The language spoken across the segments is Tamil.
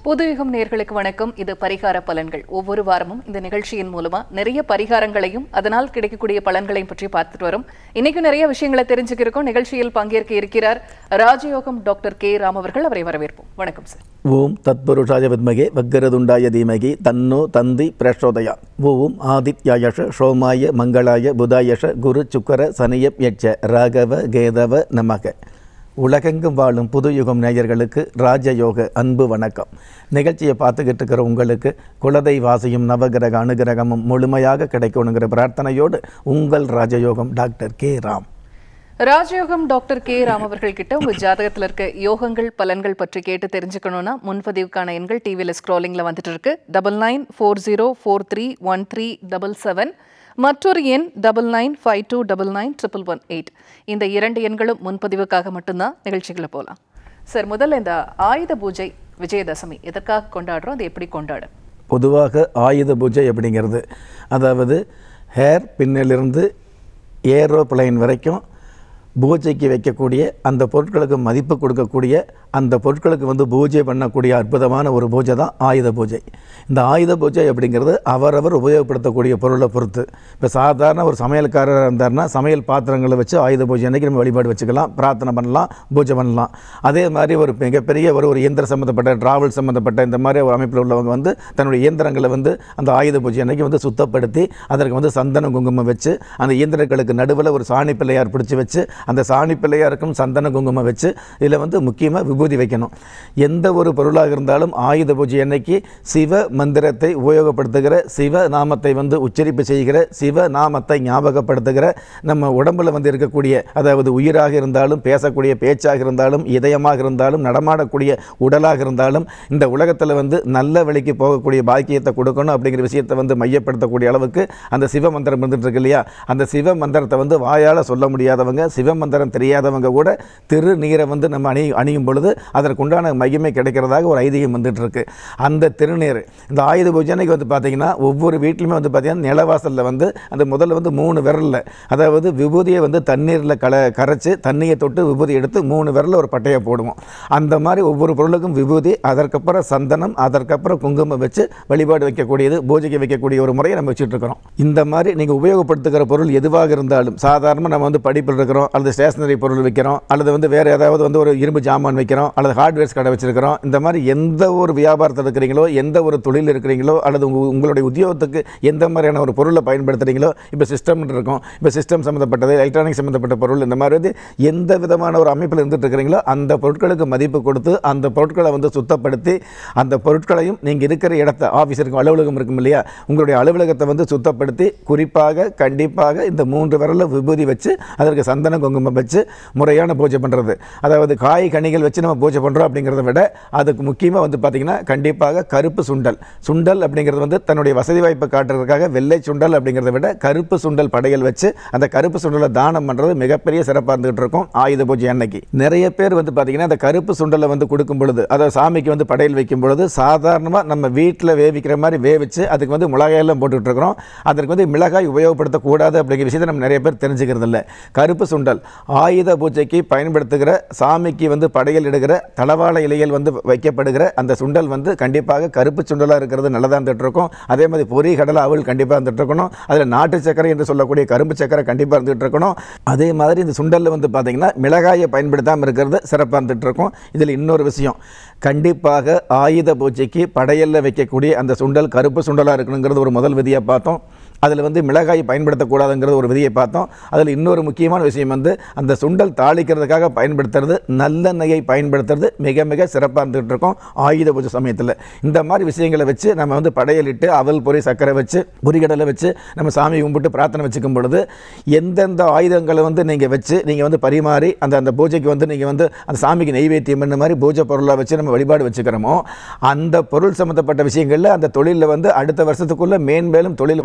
புதுயுகம் நேர்களுக்கு வணக்கம் இது பரிகார பலன்கள் ஒவ்வொரு வாரமும் இந்த நிகழ்ச்சியின் மூலமா நிறைய பரிகாரங்களையும் அதனால் கிடைக்கக்கூடிய பலன்களையும் பற்றி பார்த்துட்டு வரும் இன்னைக்கும் நிறைய விஷயங்களை தெரிஞ்சுக்கிறோம் நிகழ்ச்சியில் பங்கேற்க இருக்கிறார் ராஜயோகம் டாக்டர் கே ராம் அவர்கள் அவரை வரவேற்போம் வணக்கம் சார் ஓம் தத்புருஷாய வித்மகே வக்கரதுண்டாய தீமகி தன்னோ தந்தி பிரச்சோதயா ஓம் ஆதித்யாயஷ சோமாய மங்களாய புதாயஷ குரு சுக்கர சனியப் யட்ச ராகவ கேதவ நமக உலகெங்கும் வாழும் புதுயுகம் நேயர்களுக்கு ராஜயோக அன்பு வணக்கம் நிகழ்ச்சியை பார்த்துக்கிட்டு இருக்கிற உங்களுக்கு குலதை வாசியும் நவகிரக அனுகிரகமும் முழுமையாக கிடைக்கணுங்கிற பிரார்த்தனையோடு உங்கள் ராஜயோகம் டாக்டர் கே ராம் ராஜயோகம் டாக்டர் கே ராம் அவர்கள் கிட்ட உங்க ஜாதகத்துல இருக்க யோகங்கள் பலன்கள் பற்றி கேட்டு தெரிஞ்சுக்கணும்னா முன்பதிவுக்கான எண்கள் டிவியில் ஸ்க்ரோலிங்ல வந்துட்டு இருக்கு double nine four zero four three one three double seven மற்றொரு எண் double nine five two double nine triple one eight இந்த இரண்டு எண்களும் முன்பதிவுக்காக மட்டும்தான் நிகழ்ச்சிகளை போகலாம் சார் முதல்ல இந்த ஆயுத பூஜை விஜயதசமி எதற்காக கொண்டாடுறோம் அது எப்படி கொண்டாட பொதுவாக ஆயுத பூஜை அப்படிங்கிறது அதாவது ஹேர் பின்னிலிருந்து ஏரோப்ளைன் வரைக்கும் பூஜைக்கு வைக்கக்கூடிய அந்த பொருட்களுக்கு மதிப்பு கொடுக்கக்கூடிய அந்த பொருட்களுக்கு வந்து பூஜை பண்ணக்கூடிய அற்புதமான ஒரு பூஜை தான் ஆயுத பூஜை இந்த ஆயுத பூஜை அப்படிங்கிறது அவரவர் உபயோகப்படுத்தக்கூடிய பொருளை பொறுத்து இப்போ சாதாரண ஒரு சமையல்காரர் இருந்தார்னா சமையல் பாத்திரங்களை வச்சு ஆயுத பூஜை அன்னைக்கு நம்ம வழிபாடு வச்சுக்கலாம் பிரார்த்தனை பண்ணலாம் பூஜை பண்ணலாம் அதே மாதிரி ஒரு மிகப்பெரிய ஒரு ஒரு இயந்திர சம்மந்தப்பட்ட டிராவல் சம்மந்தப்பட்ட இந்த மாதிரி ஒரு அமைப்பில் உள்ளவங்க வந்து தன்னுடைய இயந்திரங்களை வந்து அந்த ஆயுத பூஜை அன்னைக்கு வந்து சுத்தப்படுத்தி அதற்கு வந்து சந்தன குங்குமம் வச்சு அந்த இயந்திரங்களுக்கு நடுவில் ஒரு சாணி பிள்ளையார் பிடிச்சி வச்சு அந்த சாணி பிள்ளையாருக்கும் சந்தன குங்குமம் வச்சு இதில் வந்து முக்கியமாக விபூதி வைக்கணும் எந்த ஒரு பொருளாக இருந்தாலும் ஆயுத பூஜை அன்னைக்கு சிவ மந்திரத்தை உபயோகப்படுத்துகிற சிவ நாமத்தை வந்து உச்சரிப்பு செய்கிற சிவ நாமத்தை ஞாபகப்படுத்துகிற நம்ம உடம்புல வந்து இருக்கக்கூடிய அதாவது உயிராக இருந்தாலும் பேசக்கூடிய பேச்சாக இருந்தாலும் இதயமாக இருந்தாலும் நடமாடக்கூடிய உடலாக இருந்தாலும் இந்த உலகத்தில் வந்து நல்ல வழிக்கு போகக்கூடிய பாக்கியத்தை கொடுக்கணும் அப்படிங்கிற விஷயத்தை வந்து மையப்படுத்தக்கூடிய அளவுக்கு அந்த சிவ மந்திரம் இருந்துட்டு இருக்கு இல்லையா அந்த சிவ மந்திரத்தை வந்து வாயால் சொல்ல முடியாதவங்க சிவ மந்திரம் தெரியாதவங்க கூட திருநீரை வந்து நம்ம அணி அணியும் பொழுது அதற்குண்டான மகிமை கிடைக்கிறதாக ஒரு ஐதீகம் வந்துட்டு இருக்கு அந்த திருநீர் இந்த ஆயுத பூஜை அன்னைக்கு வந்து பார்த்தீங்கன்னா ஒவ்வொரு வீட்லையுமே வந்து பார்த்தீங்கன்னா நிலவாசலில் வந்து அந்த முதல்ல வந்து மூணு விரலில் அதாவது விபூதியை வந்து தண்ணீரில் கல கரைச்சி தண்ணியை தொட்டு விபூதி எடுத்து மூணு விரலில் ஒரு பட்டையை போடுவோம் அந்த மாதிரி ஒவ்வொரு பொருளுக்கும் விபூதி அதற்கப்புறம் சந்தனம் அதற்கப்புறம் குங்குமம் வச்சு வழிபாடு வைக்கக்கூடியது பூஜைக்கு வைக்கக்கூடிய ஒரு முறையை நம்ம வச்சுட்டு இருக்கிறோம் இந்த மாதிரி நீங்கள் உபயோகப்படுத்துகிற பொருள் எதுவாக இருந்தாலும் சாதாரணமாக நம்ம வந்து படிப்பில் இருக்கிறோம் அல்லது ஸ்டேஷனரி பொருள் விற்கிறோம் அல்லது வந்து வேறு ஏதாவது வந்து ஒரு இரும்பு ஜாமான் வைக்கிறோம் அல்லது ஹார்ட்வேர்ஸ் கடை வச்சிருக்கிறோம் இந்த மாதிரி எந்த ஒரு வியாபாரத்தில் இருக்கிறீங்களோ எந்த ஒரு தொழில் இருக்கிறீங்களோ அல்லது உங்க- உங்களுடைய உத்தியோகத்துக்கு எந்த மாதிரியான ஒரு பொருளை பயன்படுத்துகிறீங்களோ இப்போ சிஸ்டம் இருக்கும் இப்போ சிஸ்டம் சம்மந்தப்பட்டது எலக்ட்ரானிக் சம்மந்தப்பட்ட பொருள் இந்த மாதிரி வந்து எந்த விதமான ஒரு அமைப்பில் இருந்துட்டு இருக்கிறீங்களோ அந்த பொருட்களுக்கு மதிப்பு கொடுத்து அந்த பொருட்களை வந்து சுத்தப்படுத்தி அந்த பொருட்களையும் நீங்கள் இருக்கிற இடத்த ஆஃபீஸ் இருக்கும் அலுவலகம் இருக்கும் இல்லையா உங்களுடைய அலுவலகத்தை வந்து சுத்தப்படுத்தி குறிப்பாக கண்டிப்பாக இந்த மூன்று விரல விபூதி வச்சு அதற்கு சந்தன குங்குமம் வச்சு முறையான பூஜை பண்ணுறது அதாவது காய் கனிகள் வச்சு நம்ம பூஜை பண்ணுறோம் அப்படிங்கிறத விட அதுக்கு முக்கியமாக வந்து பார்த்திங்கன்னா கண்டிப்பாக கருப்பு சுண்டல் சுண்டல் அப்படிங்கிறது வந்து தன்னுடைய வசதி வாய்ப்பை காட்டுறதுக்காக வெள்ளை சுண்டல் அப்படிங்கிறத விட கருப்பு சுண்டல் படையல் வச்சு அந்த கருப்பு சுண்டலை தானம் பண்ணுறது மிகப்பெரிய சிறப்பாக இருந்துகிட்டு இருக்கும் ஆயுத பூஜை அன்னைக்கு நிறைய பேர் வந்து பார்த்திங்கன்னா அந்த கருப்பு சுண்டலை வந்து கொடுக்கும் பொழுது அதை சாமிக்கு வந்து படையல் வைக்கும் பொழுது சாதாரணமாக நம்ம வீட்டில் வேவிக்கிற மாதிரி வேவிச்சு அதுக்கு வந்து மிளகாயெல்லாம் போட்டுட்டு இருக்கிறோம் அதற்கு வந்து மிளகாய் உபயோகப்படுத்தக்கூடாது அப்படிங்கிற விஷயத்தை நம்ம நிறைய பேர் தெரிஞ்சுக்கிறது இல்லை கருப்பு சுண்டல் ஆயுத பூஜைக்கு பயன்படுத்துகிற சாமிக்கு வந்து படையல் இடுகிற தளவாழ இலைகள் வந்து வைக்கப்படுகிற அந்த சுண்டல் வந்து கண்டிப்பாக கருப்பு சுண்டலாக இருக்கிறது நல்லதாக இருந்துட்டு இருக்கும் அதே மாதிரி பொரி கடலை அவள் கண்டிப்பாக இருந்துட்டு இருக்கணும் அதில் நாட்டு சக்கரை என்று சொல்லக்கூடிய கரும்பு சக்கரை கண்டிப்பாக இருந்துட்டு இருக்கணும் அதே மாதிரி இந்த சுண்டலில் வந்து பார்த்தீங்கன்னா மிளகாயை பயன்படுத்தாமல் இருக்கிறது சிறப்பாக இருந்துட்டு இருக்கும் இதில் இன்னொரு விஷயம் கண்டிப்பாக ஆயுத பூஜைக்கு படையலில் வைக்கக்கூடிய அந்த சுண்டல் கருப்பு சுண்டலாக இருக்கணுங்கிறது ஒரு முதல் விதியை பார்த்தோம் அதில் வந்து மிளகாய் பயன்படுத்தக்கூடாதுங்கிறது ஒரு விதியை பார்த்தோம் அதில் இன்னொரு முக்கியமான விஷயம் வந்து அந்த சுண்டல் தாளிக்கிறதுக்காக பயன்படுத்துறது நல்லெண்ணெயை பயன்படுத்துறது மிக மிக சிறப்பாக இருந்துகிட்டு இருக்கும் ஆயுத பூஜை சமயத்தில் இந்த மாதிரி விஷயங்களை வச்சு நம்ம வந்து படையலிட்டு அவல் பொரி சர்க்கரை வச்சு பொரிகடலை வச்சு நம்ம சாமி கும்பிட்டு பிரார்த்தனை வச்சுக்கும் பொழுது எந்தெந்த ஆயுதங்களை வந்து நீங்கள் வச்சு நீங்கள் வந்து பரிமாறி அந்த அந்த பூஜைக்கு வந்து நீங்கள் வந்து அந்த சாமிக்கு நெய்வேத்தியம் பண்ண மாதிரி பூஜை பொருளாக வச்சு நம்ம வழிபாடு வச்சுக்கிறோமோ அந்த பொருள் சம்மந்தப்பட்ட விஷயங்களில் அந்த தொழிலில் வந்து அடுத்த வருஷத்துக்குள்ளே மேன்மேலும் தொழில் வளர்ந்து வருவதற்கு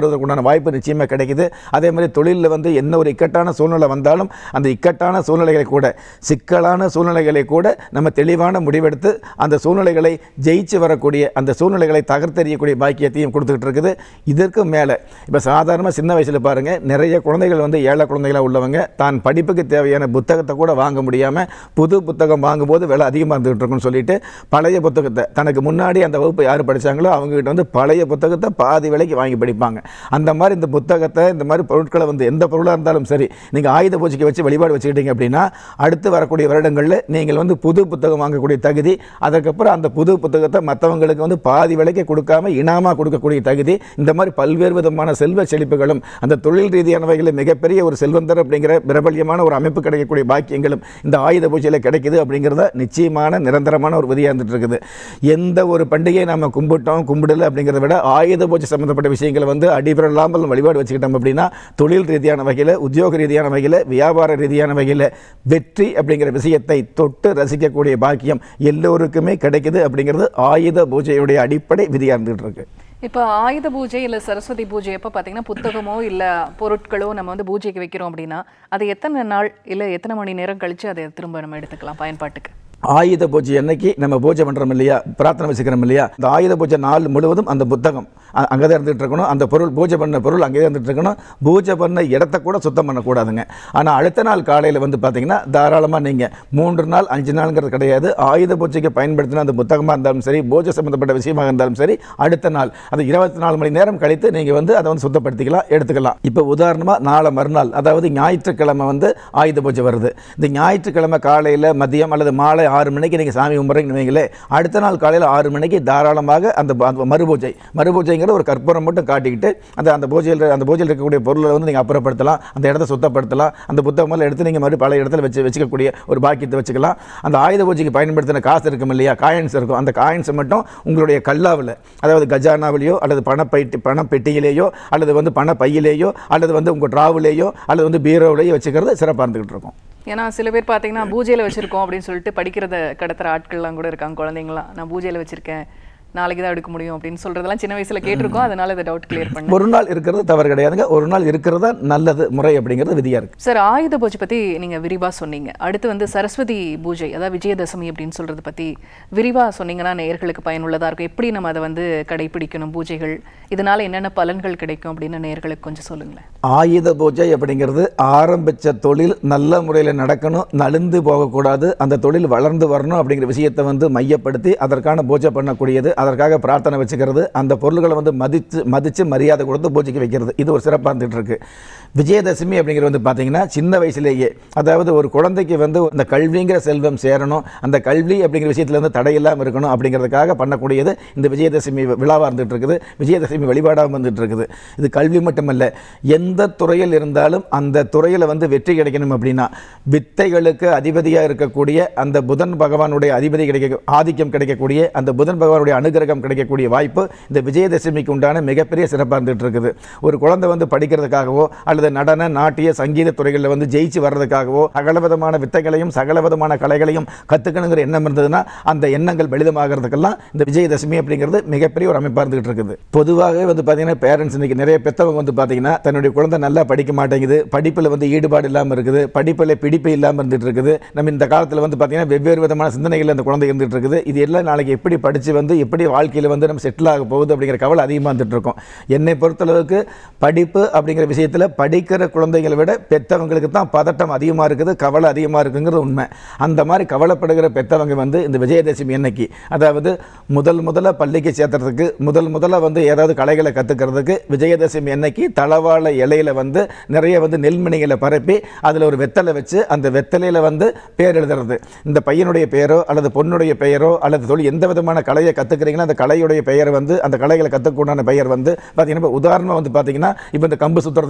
மேம்படுவதற்கு உண்டான வாய்ப்பு நிச்சயமாக கிடைக்குது அதே மாதிரி தொழிலில் வந்து என்ன ஒரு இக்கட்டான சூழ்நிலை வந்தாலும் அந்த இக்கட்டான சூழ்நிலைகளை கூட சிக்கலான சூழ்நிலைகளை கூட நம்ம தெளிவான முடிவெடுத்து அந்த சூழ்நிலைகளை ஜெயிச்சு வரக்கூடிய அந்த சூழ்நிலைகளை தகர்த்தெறியக்கூடிய பாக்கியத்தையும் கொடுத்துக்கிட்டு இருக்குது இதற்கு மேலே இப்போ சாதாரண சின்ன வயசில் பாருங்கள் நிறைய குழந்தைகள் வந்து ஏழை குழந்தைகளாக உள்ளவங்க தான் படிப்புக்கு தேவையான புத்தகத்தை கூட வாங்க முடியாமல் புது புத்தகம் வாங்கும்போது விலை அதிகமாக இருந்துகிட்டு இருக்குன்னு சொல்லிட்டு பழைய புத்தகத்தை தனக்கு முன்னாடி அந்த வகுப்பு யார் படித்தாங்களோ அவங்ககிட்ட வந்து பழைய புத்தகத்தை பாதி விலைக்கு வாங்கி படிப்பாங்க அந்த மாதிரி இந்த புத்தகத்தை இந்த மாதிரி பொருட்களை வந்து எந்த பொருளாக இருந்தாலும் சரி நீங்கள் ஆயுத பூஜைக்கு வச்சு வழிபாடு வச்சுக்கிட்டீங்க அப்படின்னா அடுத்து வரக்கூடிய வருடங்களில் நீங்கள் வந்து புது புத்தகம் வாங்கக்கூடிய தகுதி அதுக்கப்புறம் அந்த புது புத்தகத்தை மற்றவங்களுக்கு வந்து பாதி விலைக்கு கொடுக்காம இனாமாக கொடுக்கக்கூடிய தகுதி இந்த மாதிரி பல்வேறு விதமான செல்வ செழிப்புகளும் அந்த தொழில் ரீதியான வகையில் மிகப்பெரிய ஒரு செல்வந்தர் அப்படிங்கிற பிரபல்யமான ஒரு அமைப்பு கிடைக்கக்கூடிய பாக்கியங்களும் இந்த ஆயுத பூஜையில் கிடைக்குது அப்படிங்கிறத நிச்சயமான நிரந்தரமான ஒரு விதியாக இருந்துட்டு இருக்குது எந்த ஒரு பண்டிகையை நம்ம கும்பிட்டோம் கும்பிடல அப்படிங்கிறத விட ஆயுத பூஜை சம்மந்தப்பட்ட விஷயங்களை வந்து அடிபடலாமல் வழிபாடு வச்சுக்கிட்டோம் அப்படின்னா தொழில் ரீதியான வகையில் உத்தியோக ரீதியான வகையில் வியாபார ரீதியான வகையில் வெற்றி அப்படிங்கிற விஷயத்தை தொட்டு ரசிக்கக்கூடிய பாக்கியம் எல்லோருக்குமே கிடைக்குது அப்படிங்கிறது ஆயுத பூஜையுடைய அடிப்படை விதியாக இருந்துகிட்டு இருக்கு இப்போ ஆயுத பூஜை இல்ல சரஸ்வதி பூஜை எப்போ பார்த்தீங்கன்னா புத்தகமோ இல்ல பொருட்களோ நம்ம வந்து பூஜைக்கு வைக்கிறோம் அப்படின்னா அது எத்தனை நாள் இல்ல எத்தனை மணி நேரம் கழிச்சு அதை திரும்ப நம்ம எடுத்துக்கலாம் பயன்பாட்டுக்கு ஆயுத பூஜை அன்னைக்கு நம்ம பூஜை பண்ணுறோம் இல்லையா பிரார்த்தனை வச்சுக்கிறோம் இல்லையா இந்த ஆயுத பூஜை நாள் முழுவதும் அந்த புத்தகம் அங்கே தான் இருந்துகிட்டு இருக்கணும் அந்த பொருள் பூஜை பண்ண பொருள் அங்கே இருந்துட்டு இருக்கணும் பூஜை பண்ண இடத்த கூட சுத்தம் பண்ணக்கூடாதுங்க ஆனால் அடுத்த நாள் காலையில் வந்து பார்த்தீங்கன்னா தாராளமாக நீங்கள் மூன்று நாள் அஞ்சு நாளுங்கிறது கிடையாது ஆயுத பூஜைக்கு பயன்படுத்தின அந்த புத்தகமாக இருந்தாலும் சரி பூஜை சம்மந்தப்பட்ட விஷயமாக இருந்தாலும் சரி அடுத்த நாள் அது இருபத்தி நாலு மணி நேரம் கழித்து நீங்கள் வந்து அதை வந்து சுத்தப்படுத்திக்கலாம் எடுத்துக்கலாம் இப்போ உதாரணமாக நாளை மறுநாள் அதாவது ஞாயிற்றுக்கிழமை வந்து ஆயுத பூஜை வருது இந்த ஞாயிற்றுக்கிழமை காலையில் மதியம் அல்லது மாலை ஆறு மணிக்கு நீங்கள் சாமி கும்பிட்றீங்கன்னு வைங்களே அடுத்த நாள் காலையில் ஆறு மணிக்கு தாராளமாக அந்த ப- அந்த மறுபூஜை மறுபூஜைங்கிற ஒரு கற்பூரம் மட்டும் காட்டிக்கிட்டு அந்த அந்த பூஜையில் அந்த பூஜையில் இருக்கக்கூடிய பொருளை வந்து நீங்கள் அப்புறப்படுத்தலாம் அந்த இடத்த சுத்தப்படுத்தலாம் அந்த புத்தகமெல்லாம் எடுத்து நீங்கள் மறுபடியும் பல இடத்துல வச்சு வச்சுக்கக்கூடிய ஒரு பாக்கியத்தை வச்சுக்கலாம் அந்த ஆயுத பூஜைக்கு பயன்படுத்தின காசு இருக்கும் இல்லையா காயின்ஸ் இருக்கும் அந்த காயின்ஸை மட்டும் உங்களுடைய கல்லாவில் அதாவது கஜானாவிலேயோ அல்லது பணப்பைட்டி பணப்பெட்டியிலேயோ அல்லது வந்து பண பையிலேயோ அல்லது வந்து உங்கள் ட்ராவிலேயோ அல்லது வந்து பீரோவிலேயோ வச்சுக்கிறது சிறப்பாக இருந்துகிட்டு இருக்கும் ஏன்னா சில பேர் பார்த்தீங்கன்னா பூஜையில வச்சிருக்கோம் அப்படின்னு சொல்லிட்டு படிக்கிறத கடத்துற ஆட்கள்லாம் கூட இருக்காங்க குழந்தைங்களாம் நான் பூஜையில வச்சிருக்கேன் நாளைக்கு தான் எடுக்க முடியும் அப்படின்னு சொல்றதெல்லாம் சின்ன வயசுல கேட்டிருக்கோம் அதனால இந்த டவுட் கிளியர் பண்ணேன் ஒரு நாள் இருக்கிறது தவறு கிடையாதுங்க ஒரு நாள் இருக்கிறது தான் நல்லது முறை அப்படிங்கிறது விதியாக இருக்குது சார் ஆயுத பூஜை பத்தி நீங்க விரிவா சொன்னீங்க அடுத்து வந்து சரஸ்வதி பூஜை அதாவது விஜயதசமி அப்படின்னு சொல்றத பத்தி விரிவா சொன்னீங்கன்னா நேயர்களுக்கு பயனுள்ளதா இருக்கும் எப்படி நம்ம அதை வந்து கடைபிடிக்கணும் பூஜைகள் இதனால என்னென்ன பலன்கள் கிடைக்கும் அப்படின்னு நேயர்களுக்கு கொஞ்சம் சொல்லுங்களேன் ஆயுத பூஜை அப்படிங்கிறது ஆரம்பித்த தொழில் நல்ல முறையில் நடக்கணும் நலிந்து போகக்கூடாது அந்த தொழில் வளர்ந்து வரணும் அப்படிங்கிற விஷயத்தை வந்து மையப்படுத்தி அதற்கான பூஜை பண்ணக்கூடியது அதற்காக பிரார்த்தனை வச்சுக்கிறது அந்த பொருள்களை வந்து மதித்து மதித்து மரியாதை கொடுத்து பூஜைக்கு வைக்கிறது இது ஒரு சிறப்பாக இருந்துகிட்டு இருக்கு விஜயதசமி அப்படிங்கிறது வந்து பார்த்தீங்கன்னா சின்ன வயசுலேயே அதாவது ஒரு குழந்தைக்கு வந்து அந்த கல்விங்கிற செல்வம் சேரணும் அந்த கல்வி அப்படிங்கிற விஷயத்தில் வந்து தடையில்லாமல் இருக்கணும் அப்படிங்கிறதுக்காக பண்ணக்கூடியது இந்த விஜயதசமி விழாவாக இருந்துகிட்டு இருக்குது விஜயதசமி வழிபாடாக வந்துட்டு இருக்குது இது கல்வி மட்டுமல்ல எந்த துறையில் இருந்தாலும் அந்த துறையில் வந்து வெற்றி கிடைக்கணும் அப்படின்னா வித்தைகளுக்கு அதிபதியாக இருக்கக்கூடிய அந்த புதன் பகவானுடைய அதிபதி கிடைக்க ஆதிக்கம் கிடைக்கக்கூடிய அந்த புதன் பகவானுடைய அனுகிரகம் கிடைக்கக்கூடிய வாய்ப்பு இந்த விஜயதசமிக்கு உண்டான மிகப்பெரிய சிறப்பாக இருந்துகிட்டு இருக்குது ஒரு குழந்தை வந்து படிக்கிறதுக்காகவோ அல்லது நடன நாட்டிய சங்கீத துறைகளில் வந்து ஜெயிச்சு வர்றதுக்காகவோ சகலவிதமான வித்தைகளையும் சகலவிதமான கலைகளையும் கற்றுக்கணுங்கிற எண்ணம் இருந்ததுன்னா அந்த எண்ணங்கள் பலிதமாகிறதுக்கெல்லாம் இந்த விஜயதசமி அப்படிங்கிறது மிகப்பெரிய ஒரு அமைப்பாக இருந்துகிட்டு இருக்குது பொதுவாகவே வந்து பார்த்தீங்கன்னா பேரண்ட்ஸ் இன்னைக்கு நிறைய பெற்றவங்க வந்து பார்த்தீங்கன்னா தன்னுடைய குழந்தை நல்லா படிக்க மாட்டேங்குது படிப்பில் வந்து ஈடுபாடு இல்லாமல் இருக்குது படிப்பில் பிடிப்பு இல்லாமல் இருந்துட்டு இருக்குது நம்ம இந்த காலத்தில் வந்து பார்த்தீங்கன்னா வெவ்வேறு விதமான சிந்தனைகள் அந்த குழந்தை இருந்துட்டு இருக்குது இது எல்லாம் நாளைக்கு எப்படி படித்து வந்து எப்படி வாழ்க்கையில் வந்து நம்ம செட்டில் ஆக போகுது அப்படிங்கிற கவலை அதிகமாக இருந்துட்டு இருக்கோம் என்னை பொறுத்தளவுக்கு படிப்பு அப்படிங்கிற விஷயத்தில் படிக்கிற குழந்தைகளை விட பெற்றவங்களுக்கு தான் பதட்டம் அதிகமாக இருக்குது கவலை அதிகமாக இருக்குங்கிறது உண்மை அந்த மாதிரி கவலைப்படுகிற பெற்றவங்க வந்து இந்த விஜயதசமி அன்னைக்கு அதாவது முதல் முதல்ல பள்ளிக்கு சேர்த்துறதுக்கு முதல் முதல்ல வந்து ஏதாவது கலைகளை கற்றுக்கிறதுக்கு விஜயதசமி அன்னைக்கு தளவாழ இலையில வந்து நிறைய வந்து நெல்மணிகளை பரப்பி அதில் ஒரு வெத்தலை வச்சு அந்த வெத்தலையில் வந்து பேர் எழுதுறது இந்த பையனுடைய பெயரோ அல்லது பொண்ணுடைய பெயரோ அல்லது தொழில் எந்த விதமான கலையை கற்றுக்கிறீங்களோ அந்த கலையுடைய பெயர் வந்து அந்த கலைகளை கற்றுக்கூடான பெயர் வந்து பார்த்தீங்கன்னா இப்போ உதாரணமாக வந்து பார்த்தீங்கன்னா இப்போ இந்த கம்பு சுற்றுறதா இருக்கலாம்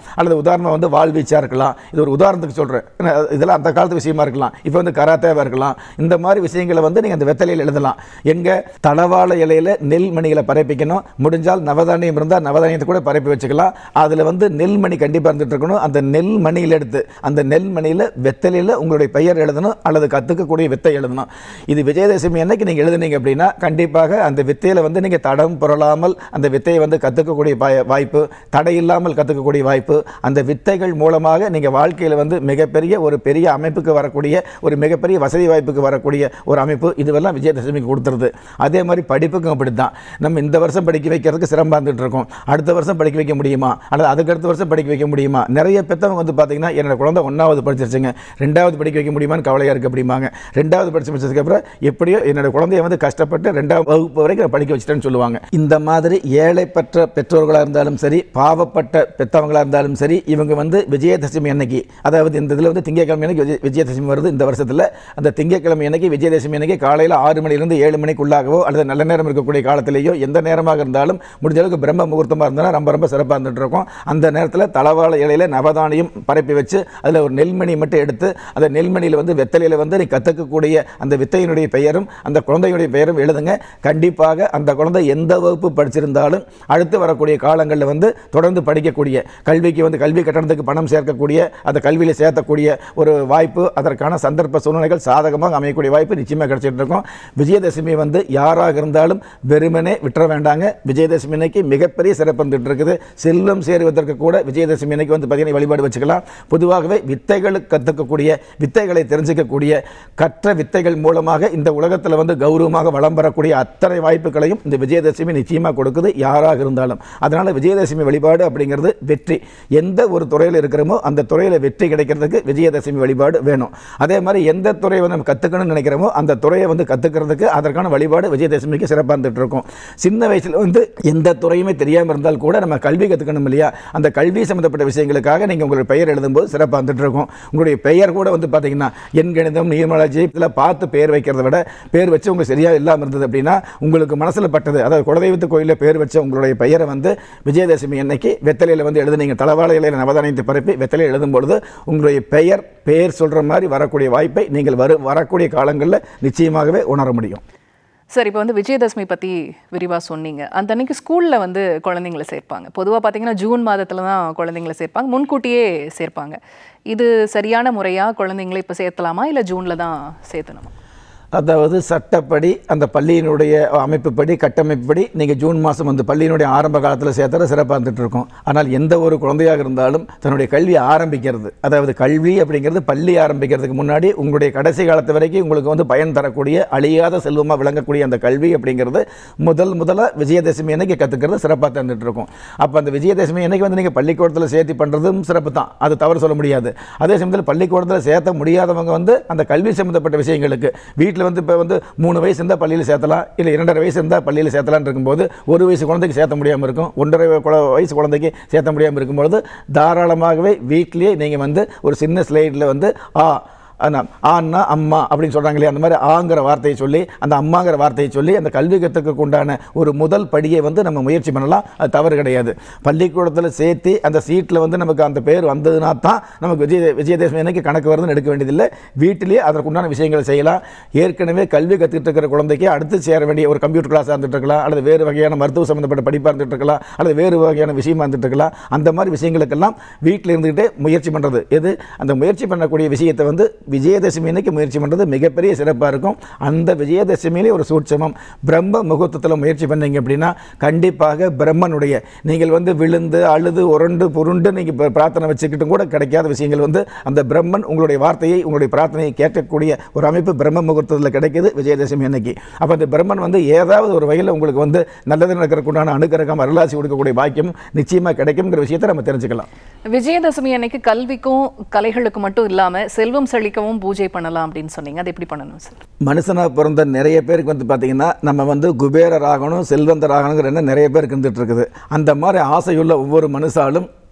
அல்லது உதாரணமாக வந்து வாழ்வீச்சாக இருக்கலாம் இது ஒரு உதாரணத்துக்கு சொல்கிறேன் இதெல்லாம் அந்த காலத்து விஷயமா இருக்கலாம் இப்போ வந்து கராத்தேவாக இருக்கலாம் இந்த மாதிரி விஷயங்களை வந்து நீங்கள் அந்த வெத்தலையில் எழுதலாம் எங்கே தளவாழ இலையில நெல் மணிகளை பரப்பிக்கணும் முடிஞ்சால் நவதானியம் இருந்தால் நவதானியத்தை கூட பரப்பி வச்சுக்கலாம் அதில் வந்து நெல்மணி கண்டிப்பாக இருந்துட்டு இருக்கணும் அந்த நெல் மணியில் எடுத்து அந்த நெல் மணியில் வெத்தலையில் உங்களுடைய பெயர் எழுதணும் அல்லது கற்றுக்கக்கூடிய வித்தை எழுதணும் இது விஜயதசமி அன்னைக்கு நீங்கள் எழுதுனீங்க அப்படின்னா கண்டிப்பாக அந்த வித்தையில் வந்து நீங்கள் தடம் புரளாமல் அந்த வித்தையை வந்து கற்றுக்கக்கூடிய வாய்ப்பு தடை இல்லாமல் கற்றுக்கக்கூடிய வாய்ப்பு அந்த வித்தைகள் மூலமாக நீங்கள் வாழ்க்கையில் வந்து மிகப்பெரிய ஒரு பெரிய அமைப்புக்கு வரக்கூடிய ஒரு மிகப்பெரிய வசதி வாய்ப்புக்கு வரக்கூடிய ஒரு அமைப்பு இதுவெல்லாம் விஜயதசமிக்கு கொடுத்துருது அதே மாதிரி படிப்புக்கும் அப்படி தான் நம்ம இந்த வருஷம் படிக்க வைக்கிறதுக்கு சிரமம் இருந்துட்டு இருக்கோம் அடுத்த வருஷம் படிக்க வைக்க முடியுமா அல்லது அதுக்கு அடுத்த வருஷம் படிக்க வைக்க முடியுமா நிறைய பெற்றவங்க வந்து பார்த்தீங்கன்னா என்னோட குழந்தை ஒன்றாவது படிச்சிருச்சுங்க ரெண்டாவது படிக்க வைக்க முடியுமான்னு கவலையாக இருக்குது அப்படிம்பாங்க ரெண்டாவது படிச்சு முடிச்சதுக்கப்புறம் எப்படியோ என்னோட குழந்தைய வந்து கஷ்டப்பட்டு ரெண்டாவது வகுப்பு வரைக்கும் நான் படிக்க வச்சிட்டேன்னு சொல்லுவாங்க இந்த மாதிரி ஏழைப்பற்ற பெற்றோர்களாக இருந்தாலும் சரி பாவப்பட்ட பெற்றவங்களாக இருந்தாலும் சரி இவங்க வந்து விஜயதசமி அன்னைக்கு அதாவது இந்த இதில் வந்து திங்கட்கிழமை அன்னைக்கு விஜய- விஜயதசமி வருது இந்த வருஷத்தில் அந்த திங்கட்கிழமை அன்னைக்கு விஜயதசமி அன்னைக்கு காலையில் ஆறு மணிலிருந்து ஏழு மணிக்குள்ளாகவோ அல்லது நல்ல நேரம் இருக்கக்கூடிய காலத்திலேயோ எந்த நேரமாக இருந்தாலும் முடிஞ்ச அளவுக்கு பிரம்ம முகூர்த்தமாக இருந்தாலும் ரொம்ப ரொம்ப சிறப்பாக இருந்துட்டு இருக்கும் அந்த நேரத்தில் தளவாழ இலையில நவதானியம் பரப்பி வச்சு அதில் ஒரு நெல்மணி மட்டும் எடுத்து அந்த நெல்மணியில் வந்து வெத்தலையில் வந்து நீ கற்றுக்கக்கூடிய அந்த வித்தையினுடைய பெயரும் அந்த குழந்தையுடைய பெயரும் எழுதுங்க கண்டிப்பாக அந்த குழந்தை எந்த வகுப்பு படிச்சிருந்தாலும் அடுத்து வரக்கூடிய காலங்களில் வந்து தொடர்ந்து படிக்கக்கூடிய கல்விக்கு வந்து கல்வி கட்டணத்துக்கு பணம் சேர்க்கக்கூடிய அந்த கல்வியில் சேர்த்தக்கூடிய ஒரு வாய்ப்பு அதற்கான சந்தர்ப்ப சூழ்நிலைகள் சாதகமாக அமையக்கூடிய வாய்ப்பு நிச்சயமாக கிடைச்சிட்டு இருக்கும் விஜயதசமி வந்து யாராக இருந்தாலும் வெறுமனே விட்டுற வேண்டாங்க விஜயதசமி அன்னைக்கு மிகப்பெரிய சிறப்பு இருந்துட்டு இருக்குது செல்வம் சேருவதற்கு கூட விஜயதசமி அன்னைக்கு வந்து பார்த்தீங்கன்னா வழிபாடு வச்சுக்கலாம் பொதுவாகவே வித்தைகளுக்கு கற்றுக்கக்கூடிய வித்தைகளை தெரிஞ்சுக்கக்கூடிய கற்ற வித்தைகள் மூலமாக இந்த உலகத்தில் வந்து கௌரவமாக வளம் பெறக்கூடிய அத்தனை வாய்ப்புகளையும் இந்த விஜயதசமி நிச்சயமாக கொடுக்குது யாராக இருந்தாலும் அதனால் விஜயதசமி வழிபாடு அப்படிங்கிறது வெற்றி எந்த ஒரு துறையில் இருக்கிறோமோ அந்த துறையில் வெற்றி கிடைக்கிறதுக்கு விஜயதசமி வழிபாடு வேணும் அதே மாதிரி எந்த துறையை வந்து நம்ம கற்றுக்கணும்னு நினைக்கிறோமோ அந்த துறையை வந்து கற்றுக்கிறதுக்கு அதற்கான வழிபாடு விஜயதசமிக்கு சிறப்பாக இருந்துட்டு இருக்கும் சின்ன வயசில் வந்து எந்த துறையுமே தெரியாமல் இருந்தால் கூட நம்ம கல்வி கற்றுக்கணும் இல்லையா அந்த கல்வி சம்மந்தப்பட்ட விஷயங்களுக்காக நீங்கள் உங்களுடைய பெயர் எழுதும்போது சிறப்பாக இருந்துட்டு இருக்கும் உங்களுடைய பெயர் கூட வந்து பார்த்தீங்கன்னா எண் கணிதம் நீர்மலர்ஜி இதில் பார்த்து பெயர் வைக்கிறத விட பேர் வச்சு உங்களுக்கு சரியாக இல்லாமல் இருந்தது அப்படின்னா உங்களுக்கு மனசில் பட்டது அதாவது குலதெய்வத்து கோயிலில் பேர் வச்ச உங்களுடைய பெயரை வந்து விஜயதசமி அன்னைக்கு வெத்தலையில் வந்து எழுதுனீங்க தளவாழ இலையில நவதானியத்தை பரப்பி வெத்தலையில் எழுதும் பொழுது உங்களுடைய பெயர் பெயர் சொல்கிற மாதிரி வரக்கூடிய வாய்ப்பை நீங்கள் வரு வரக்கூடிய காலங்களில் நிச்சயமாகவே உணர முடியும் சார் இப்போ வந்து விஜயதசமி பற்றி விரிவாக சொன்னீங்க அந்த அன்னைக்கு ஸ்கூலில் வந்து குழந்தைங்களை சேர்ப்பாங்க பொதுவாக பார்த்தீங்கன்னா ஜூன் மாதத்தில் தான் குழந்தைங்களை சேர்ப்பாங்க முன்கூட்டியே சேர்ப்பாங்க இது சரியான முறையாக குழந்தைங்களை இப்போ சேர்த்தலாமா இல்லை ஜூனில் தான் சேர்த்தணுமா அதாவது சட்டப்படி அந்த பள்ளியினுடைய அமைப்புப்படி கட்டமைப்புப்படி நீங்கள் ஜூன் மாதம் வந்து பள்ளியினுடைய ஆரம்ப காலத்தில் சேர்த்துற சிறப்பாக இருந்துட்டு இருக்கும் ஆனால் எந்த ஒரு குழந்தையாக இருந்தாலும் தன்னுடைய கல்வி ஆரம்பிக்கிறது அதாவது கல்வி அப்படிங்கிறது பள்ளி ஆரம்பிக்கிறதுக்கு முன்னாடி உங்களுடைய கடைசி காலத்து வரைக்கும் உங்களுக்கு வந்து பயன் தரக்கூடிய அழியாத செல்வமாக விளங்கக்கூடிய அந்த கல்வி அப்படிங்கிறது முதல் முதல்ல விஜயதசமி அன்னைக்கு கற்றுக்கிறது சிறப்பாக தந்துட்டு இருக்கும் அப்போ அந்த விஜயதசமி அன்னைக்கு வந்து நீங்கள் பள்ளிக்கூடத்தில் சேர்த்து பண்ணுறதும் சிறப்பு தான் அது தவறு சொல்ல முடியாது அதே சமயத்தில் பள்ளிக்கூடத்தில் சேர்த்த முடியாதவங்க வந்து அந்த கல்வி சம்மந்தப்பட்ட விஷயங்களுக்கு வீட்டில் வந்து இப்போ வந்து மூணு வயசு இருந்தால் பள்ளியில் சேர்த்தலாம் இல்லை இரண்டரை வயசு இருந்தால் பள்ளியில் சேர்த்தலாம்னு இருக்கும்போது ஒரு வயசு குழந்தைக்கு சேர்த்த முடியாமல் இருக்கும் ஒன்றரை குழ- வயசு குழந்தைக்கு சேர்த்த முடியாமல் இருக்கும்பொழுது தாராளமாகவே வீட்லேயே நீங்கள் வந்து ஒரு சின்ன ஸ்லைடில் வந்து ஆ அதான் ஆன்னா அம்மா அப்படின்னு சொல்கிறாங்க இல்லையா அந்த மாதிரி ஆங்கிற வார்த்தையை சொல்லி அந்த அம்மாங்கிற வார்த்தையை சொல்லி அந்த கல்வி கற்றுக்கு உண்டான ஒரு முதல் படியை வந்து நம்ம முயற்சி பண்ணலாம் அது தவறு கிடையாது பள்ளிக்கூடத்தில் சேர்த்து அந்த சீட்டில் வந்து நமக்கு அந்த பேர் வந்ததுனா தான் நமக்கு விஜய விஜயதசமி அன்னைக்கு கணக்கு வருதுன்னு எடுக்க வேண்டியதில்லை வீட்டிலேயே அதற்குண்டான விஷயங்களை செய்யலாம் ஏற்கனவே கல்வி கற்றுக்கிட்டு இருக்கிற குழந்தைக்கு அடுத்து சேர வேண்டிய ஒரு கம்ப்யூட்டர் கிளாஸாக இருந்துட்டு இருக்கலாம் அல்லது வேறு வகையான மருத்துவ சம்மந்தப்பட்ட படிப்பாக இருந்துட்டு இருக்கலாம் அல்லது வேறு வகையான விஷயமா இருந்துட்டு இருக்கலாம் அந்த மாதிரி விஷயங்களுக்கெல்லாம் வீட்டில் இருந்துக்கிட்டே முயற்சி பண்ணுறது எது அந்த முயற்சி பண்ணக்கூடிய விஷயத்தை வந்து விஜயதசமி அன்னைக்கு முயற்சி பண்ணுறது மிகப்பெரிய சிறப்பாக இருக்கும் அந்த விஜயதசமியிலே ஒரு சூட்சமம் பிரம்ம முகூர்த்தத்தில் முயற்சி பண்ணீங்க அப்படின்னா கண்டிப்பாக பிரம்மனுடைய நீங்கள் வந்து விழுந்து அழுது உருண்டு புருண்டு நீங்கள் பிரார்த்தனை வச்சுக்கிட்டும் கூட கிடைக்காத விஷயங்கள் வந்து அந்த பிரம்மன் உங்களுடைய வார்த்தையை உங்களுடைய பிரார்த்தனையை கேட்கக்கூடிய ஒரு அமைப்பு பிரம்ம முகூர்த்தத்தில் கிடைக்குது விஜயதசமி அன்னைக்கு அப்போ அந்த பிரம்மன் வந்து ஏதாவது ஒரு வகையில் உங்களுக்கு வந்து நல்லது நடக்கிறதுக்குண்டான அனுகிரகம் அருளாசி கொடுக்கக்கூடிய பாக்கியம் நிச்சயமாக கிடைக்குங்கிற விஷயத்தை நம்ம தெரிஞ்சுக்கலாம் விஜயதசமி அன்னைக்கு கல்விக்கும் கலைகளுக்கு மட்டும் இல்லாமல் செல்வம் செழிக்கவும் பூஜை பண்ணலாம் அப்படின்னு சொன்னீங்க அது எப்படி பண்ணணும் சார் மனுஷனாக பிறந்த நிறைய பேருக்கு வந்து பார்த்தீங்கன்னா நம்ம வந்து குபேரர் ஆகணும் செல்வந்தர் ஆகணுங்கிற எண்ணம் நிறைய பேருக்கு இருந்துட்டு இருக்குது அந்த மாதிரி ஆசையுள்ள ஒவ்வொரு மனுஷாலும்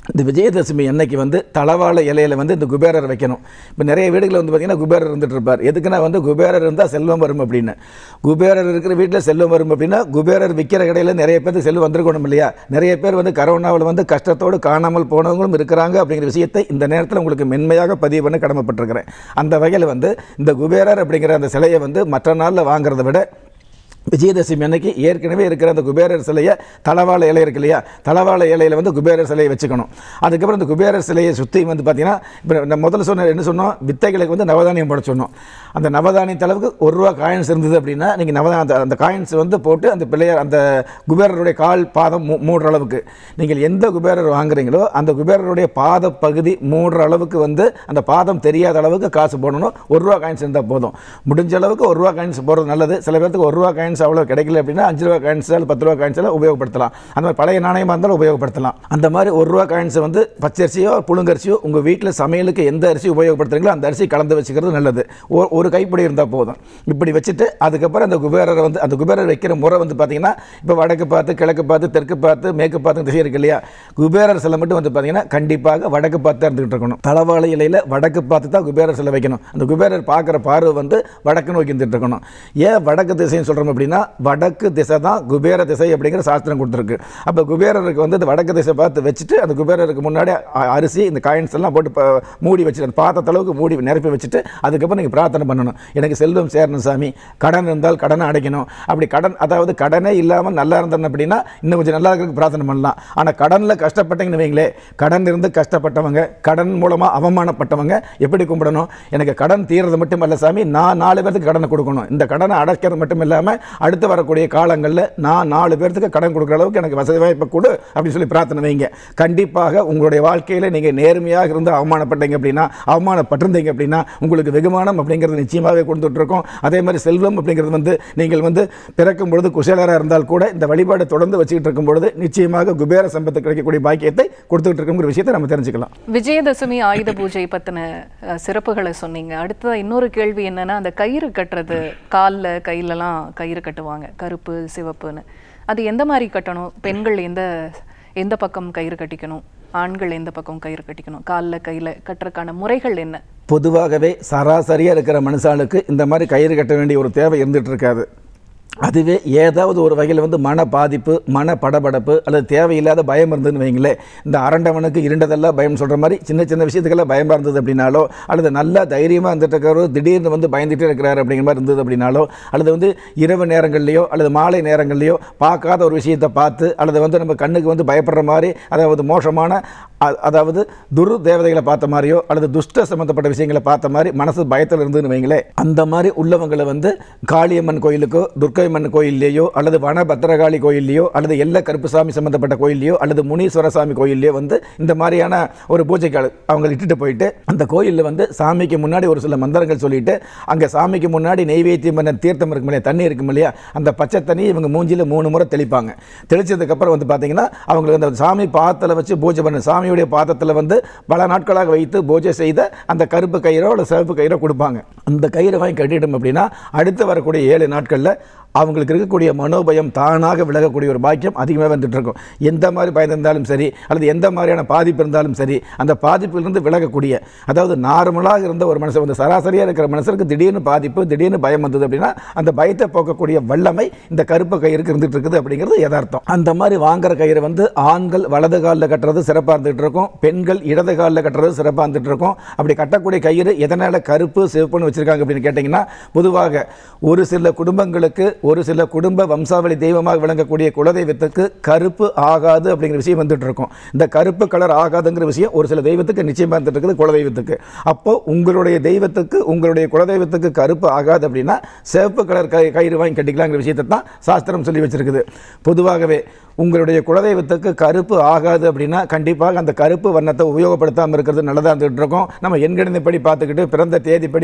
இந்த விஜயதசமி அன்னைக்கு வந்து தளவாழ இலையில வந்து இந்த குபேரர் வைக்கணும் இப்போ நிறைய வீடுகளில் வந்து பார்த்தீங்கன்னா குபேரர் இருந்துட்டு இருப்பார் எதுக்குன்னா வந்து குபேரர் இருந்தால் செல்வம் வரும் அப்படின்னு குபேரர் இருக்கிற வீட்டில் செல்வம் வரும் அப்படின்னா குபேரர் விற்கிற கடையில் நிறைய பேருக்கு செல்வம் வந்திருக்கணும் இல்லையா நிறைய பேர் வந்து கரோனாவில் வந்து கஷ்டத்தோடு காணாமல் போனவங்களும் இருக்கிறாங்க அப்படிங்கிற விஷயத்தை இந்த நேரத்தில் உங்களுக்கு மென்மையாக பதிவு பண்ண கடமைப்பட்டிருக்கிறேன் அந்த வகையில் வந்து இந்த குபேரர் அப்படிங்கிற அந்த சிலையை வந்து மற்ற நாளில் வாங்குறதை விட விஜயதசமி அன்னைக்கு ஏற்கனவே இருக்கிற அந்த குபேரர் சிலையை தளவாழ இலை இருக்கு இல்லையா தளவாழ இலையில் வந்து குபேரர் சிலையை வச்சுக்கணும் அதுக்கப்புறம் இந்த குபேரர் சிலையை சுற்றி வந்து பார்த்தீங்கன்னா இப்போ நான் முதல்ல சொன்ன என்ன சொன்னோம் வித்தைகளுக்கு வந்து நவதானியம் போட சொன்னோம் அந்த நவதானியத்த அளவுக்கு ஒரு ரூபா காயின்ஸ் இருந்தது அப்படின்னா நீங்கள் நவதா அந்த அந்த காயின்ஸ் வந்து போட்டு அந்த பிள்ளையார் அந்த குபேரருடைய கால் பாதம் மூ- மூடுற அளவுக்கு நீங்கள் எந்த குபேரர் வாங்குறீங்களோ அந்த குபேரருடைய பாத பகுதி மூடுற அளவுக்கு வந்து அந்த பாதம் தெரியாத அளவுக்கு காசு போடணும் ஒரு ரூபா காயின்ஸ் இருந்தால் போதும் முடிஞ்ச அளவுக்கு ஒரு ரூபா காயின்ஸ் போடுறது நல்லது சில பேர்த்துக்கு ஒரு ரூபா காயின்ஸ் அவ்வளோ கிடைக்கல அப்படின்னா அஞ்சு ரூபா காயின்ஸ் அல்லது பத்து ரூபா காயின்ஸ் எல்லாம் உபயோகப்படுத்தலாம் அந்த மாதிரி பழைய நாணயமாக இருந்தாலும் உபயோகப்படுத்தலாம் அந்த மாதிரி ஒரு ரூபா காயின்ஸை வந்து பச்சரிசியோ புழுங்கரிசியோ உங்கள் வீட்டில் சமையலுக்கு எந்த அரிசி உபயோகப்படுத்துறீங்களோ அந்த அரிசி கலந்து வச்சுக்கிறது நல்லது ஒரு- ஒரு கைப்பிடி இருந்தால் போதும் இப்படி வச்சுட்டு அதுக்கப்புறம் அந்த குபேரரை வந்து அந்த குபேரர் வைக்கிற முறை வந்து பார்த்தீங்கன்னா இப்போ வடக்கு பார்த்து கிழக்கு பார்த்து தெற்கு பார்த்து மேற்கு பார்த்து திசை இருக்கு இல்லையா குபேரர் சிலை மட்டும் வந்து பார்த்தீங்கன்னா கண்டிப்பாக வடக்கு பார்த்து தான் இருந்துகிட்டு இருக்கணும் தளவாழை இலையில் வடக்கு பார்த்து தான் குபேரர் சிலை வைக்கணும் அந்த குபேரர் பார்க்குற பார்வை வந்து வடக்கு நோக்கி இருந்துட்டு இருக்கணும் ஏன் வடக்கு திசைன்னு சொல்கிறோம் அப்படின்னா வடக்கு திசை தான் குபேர திசை அப்படிங்கிற சாஸ்திரம் கொடுத்துருக்கு அப்போ குபேரருக்கு வந்து இந்த வடக்கு திசை பார்த்து வச்சுட்டு அந்த குபேரருக்கு முன்னாடி அ- அரிசி இந்த காயின்ஸ் எல்லாம் போட்டு ப- மூடி வச்சுட்டு அந்த பாத்திரத்தளவுக்கு மூடி நிரப்பி வச்சுட்டு அதுக்கப்புறம் நீங்கள் பிரார்த்தனை பண்ணணும் எனக்கு செல்வம் சேரணும் சாமி கடன் இருந்தால் கடனை அடைக்கணும் அப்படி கடன் அதாவது கடனே இல்லாமல் நல்லா இருந்தேன் அப்படின்னா இன்னும் கொஞ்சம் நல்லா இருக்கிறதுக்கு பிரார்த்தனை பண்ணலாம் ஆனால் கடனில் கஷ்டப்பட்டீங்கன்னு வைங்களே கடன் இருந்து கஷ்டப்பட்டவங்க கடன் மூலமாக அவமானப்பட்டவங்க எப்படி கும்பிடணும் எனக்கு கடன் தீர்றது மட்டும் அல்ல சாமி நான் நாலு பேருக்கு கடனை கொடுக்கணும் இந்த கடனை அடைக்கிறது மட்டும் இல்லாமல் அடுத்து வரக்கூடிய காலங்களில் நான் நாலு பேர்த்துக்கு கடன் கொடுக்குற அளவுக்கு எனக்கு வசதி வாய்ப்பை கொடு அப்படின்னு சொல்லி பிரார்த்தனை வைங்க கண்டிப்பாக உங்களுடைய வாழ்க்கையில் நீங்கள் நேர்மையாக இருந்து அவமானப்பட்டீங்க அப்படின்னா அவமானப்பட்டிருந்தீங்க அப்படின்னா உங்களுக்கு வெகுமானம் அப்படிங்கிறது நிச்சயமாகவே கொடுத்துட்டு இருக்கோம் அதே மாதிரி செல்வம் அப்படிங்கிறது வந்து நீங்கள் வந்து பிறக்கும் பொழுது குசேலராக இருந்தால் கூட இந்த வழிபாடு தொடர்ந்து வச்சுக்கிட்டு இருக்கும் பொழுது நிச்சயமாக குபேர சம்பத்து கிடைக்கக்கூடிய பாக்கியத்தை கொடுத்துட்டு இருக்குங்கிற விஷயத்தை நம்ம தெரிஞ்சுக்கலாம் விஜயதசமி ஆயுத பூஜை பத்தின அஹ், சிறப்புகளை சொன்னீங்க அடுத்ததா இன்னொரு கேள்வி என்னன்னா அந்த கயிறு கட்டுறது கால்ல கையிலலாம் கயிறு கட்டுவாங்க கருப்பு சிவப்புன்னு அது எந்த மாதிரி கட்டணும் பெண்கள் எந்த எந்த பக்கம் கயிறு கட்டிக்கணும் ஆண்கள் எந்த பக்கம் கயிறு கட்டிக்கணும் கால்ல கையில கட்டுறதுக்கான முறைகள் என்ன பொதுவாகவே சராசரியாக இருக்கிற மனுஷாளுக்கு இந்த மாதிரி கயிறு கட்ட வேண்டிய ஒரு தேவை இருந்துகிட்டு இருக்காது அதுவே ஏதாவது ஒரு வகையில் வந்து மன பாதிப்பு மன படபடப்பு அல்லது தேவையில்லாத பயம் இருந்ததுன்னு வைங்களேன் இந்த அரண்டவனுக்கு இருண்டதெல்லாம் பயம் சொல்கிற மாதிரி சின்ன சின்ன விஷயத்துக்கெல்லாம் பயமாக இருந்தது அப்படின்னாலோ அல்லது நல்லா தைரியமாக இருந்துட்டு இருக்கிறவர் திடீர்னு வந்து பயந்துட்டே இருக்கிறாரு அப்படிங்கிற மாதிரி இருந்தது அப்படின்னாலோ அல்லது வந்து இரவு நேரங்கள்லையோ அல்லது மாலை நேரங்கள்லையோ பார்க்காத ஒரு விஷயத்தை பார்த்து அல்லது வந்து நம்ம கண்ணுக்கு வந்து பயப்படுற மாதிரி அதாவது மோசமான அ- அதாவது துரு தேவதைகளை பார்த்த மாதிரியோ அல்லது துஷ்ட சம்பந்தப்பட்ட விஷயங்களை பார்த்த மாதிரி மனசு பயத்தில் இருந்துன்னு வைங்களேன் அந்த மாதிரி உள்ளவங்களை வந்து காளியம்மன் கோயிலுக்கோ துர்க்கையம்மன் கோயில்லையோ அல்லது வன பத்திரகாளி கோயில்லையோ அல்லது எல்ல கருப்புசாமி சம்பந்தப்பட்ட கோயில்லையோ அல்லது முனீஸ்வர சாமி கோயில்லையோ வந்து இந்த மாதிரியான ஒரு பூஜைக்கு அழு- அவங்க இட்டுட்டு போயிட்டு அந்த கோயிலில் வந்து சாமிக்கு முன்னாடி ஒரு சில மந்திரங்கள் சொல்லிட்டு அங்கே சாமிக்கு முன்னாடி நெய்வேத்தியம் பண்ண தீர்த்தம் இருக்கும் இல்லையா தண்ணி இருக்கும் இல்லையா அந்த பச்சை தண்ணி இவங்க மூஞ்சில மூணு முறை தெளிப்பாங்க தெளிச்சதுக்கப்புறம் வந்து பார்த்தீங்கன்னா அவங்களுக்கு அந்த சாமி பாதத்தில் வச்சு பூஜை பண்ண சாமியுடைய பாதத்தில் வந்து பல நாட்களாக வைத்து பூஜை செய்த அந்த கருப்பு கயிறோ அல்லது சிவப்பு கயிறோ கொடுப்பாங்க அந்த கயிறை வாங்கி கட்டிட்டோம் அப்படின்னா அடுத்து வரக்கூடிய ஏழு நாட்களில் அவங்களுக்கு இருக்கக்கூடிய மனோபயம் தானாக விலகக்கூடிய ஒரு பாக்கியம் அதிகமாக வந்துட்டு இருக்கும் எந்த மாதிரி பயம் இருந்தாலும் சரி அல்லது எந்த மாதிரியான பாதிப்பு இருந்தாலும் சரி அந்த பாதிப்பிலிருந்து விலகக்கூடிய அதாவது நார்மலாக இருந்த ஒரு மனுஷன் வந்து சராசரியாக இருக்கிற மனுஷருக்கு திடீர்னு பாதிப்பு திடீர்னு பயம் வந்தது அப்படின்னா அந்த பயத்தை போக்கக்கூடிய வல்லமை இந்த கருப்பு கயிறுக்கு இருந்துட்டு இருக்குது அப்படிங்கிறது யதார்த்தம் அந்த மாதிரி வாங்குற கயிறு வந்து ஆண்கள் வலது காலில் கட்டுறது சிறப்பாக இருந்துட்டு இருக்கும் பெண்கள் இடது காலில் கட்டுறது சிறப்பாக இருந்துட்டு இருக்கும் அப்படி கட்டக்கூடிய கயிறு எதனால் கருப்பு சிவப்புன்னு வச்சிருக்காங்க அப்படின்னு கேட்டிங்கன்னா பொதுவாக ஒரு சில குடும்பங்களுக்கு ஒரு சில குடும்ப வம்சாவளி தெய்வமாக விளங்கக்கூடிய குலதெய்வத்துக்கு கருப்பு ஆகாது அப்படிங்கிற விஷயம் வந்துட்டு இருக்கும் இந்த கருப்பு கலர் ஆகாதுங்கிற விஷயம் ஒரு சில தெய்வத்துக்கு நிச்சயமாக இருந்துட்டு இருக்குது குலதெய்வத்துக்கு அப்போ உங்களுடைய தெய்வத்துக்கு உங்களுடைய குலதெய்வத்துக்கு கருப்பு ஆகாது அப்படின்னா சிவப்பு கலர் கை கயிறு வாங்கி கட்டிக்கலாங்கிற விஷயத்தை தான் சாஸ்திரம் சொல்லி வச்சிருக்குது பொதுவாகவே உங்களுடைய குலதெய்வத்துக்கு கருப்பு ஆகாது அப்படின்னா கண்டிப்பாக அந்த கருப்பு வண்ணத்தை உபயோகப்படுத்தாமல் இருக்கிறது நல்லதாக இருந்துகிட்டு இருக்கும் நம்ம எண்கணிதப்படி பார்த்துக்கிட்டு பிறந்த தேதிப்படி பார்த்துக்கிட்டு